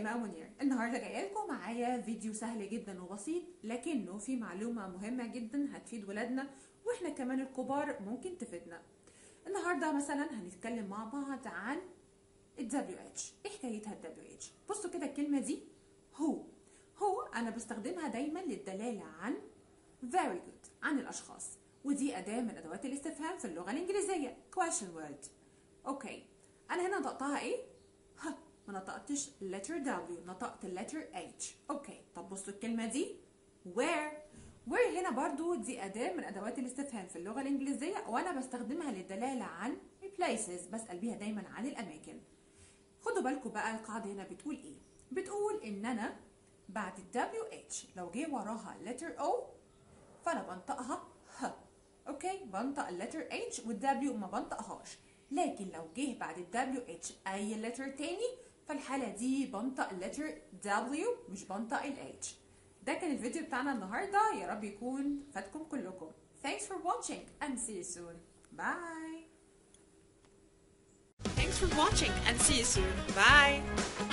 بقى منير النهارده جايه لكم معايا فيديو سهل جدا وبسيط لكنه فيه معلومه مهمه جدا هتفيد ولادنا واحنا كمان الكبار ممكن تفيدنا النهارده مثلا هنتكلم مع بعض عن ال WH ايه حكايتها ال WH بصوا كده الكلمه دي هو هو انا بستخدمها دايما للدلاله عن very good عن الاشخاص ودي اداه من ادوات الاستفهام في اللغه الانجليزيه question word اوكي انا هنا نطقتها ايه ه ما نطقتش letter W نطقت letter H اوكي طب بصوا الكلمة دي where where هنا برضو دي أداة من أدوات الاستفهام في اللغة الإنجليزية وأنا بستخدمها للدلالة عن places بسأل بيها دايما عن الأماكن خدوا بالكم بقى القاعدة هنا بتقول إيه بتقول إن أنا بعد WH لو جه وراها letter O فأنا بنطقها ه اوكي بنطق اللتر H والدبليو ما بنطقهاش لكن لو جه بعد ال WH اي لتر تاني فالحالة دي بنطق اللتر W مش بنطق ال H ده كان الفيديو بتاعنا النهاردة يا رب يكون فاتكم كلكم Thanks for watching and see you soon Bye Thanks for watching and see you soon. Bye.